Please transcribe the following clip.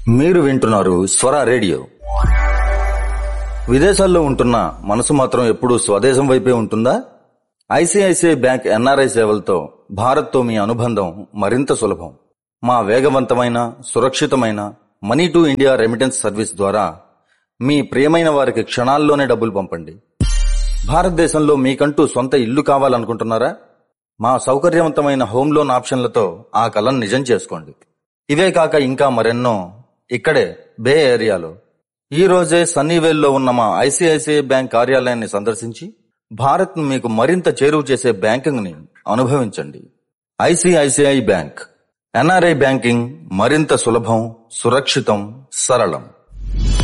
మీరు వింటున్నారు స్వర రేడియో విదేశాల్లో ఉంటున్న మనసు మాత్రం ఎప్పుడూ స్వదేశం వైపే ఉంటుందా ఐసిఐసిఐ బ్యాంక్ ఎన్ఆర్ఐ సేవలతో భారత్తో మీ అనుబంధం మరింత సులభం మా వేగవంతమైన సురక్షితమైన money to India remittance service ద్వారా మీ ప్రియమైన వారికి క్షణాల్లోనే డబ్బులు పంపండి భారతదేశంలో మీకంటూ సొంత ఇల్లు కావాలనుకుంటున్నారా మా సౌకర్యవంతమైన హోమ్ లోన్ ఆప్షన్లతో ఆ కలను నిజం చేసుకోండి ఇవే కాక ఇంకా మరెన్నో ఇక్కడే బే ఏరియాలో ఈ రోజే సన్నీవేల్లో ఉన్న మా ఐసిఐసిఐ బ్యాంక్ కార్యాలయాన్ని సందర్శించి భారత్ మీకు మరింత చేరువ చేసే బ్యాంకింగ్ ని అనుభవించండి ఐసిఐసిఐ బ్యాంక్ ఎన్ఆర్ఐ బ్యాంకింగ్ మరింత సులభం సురక్షితం సరళం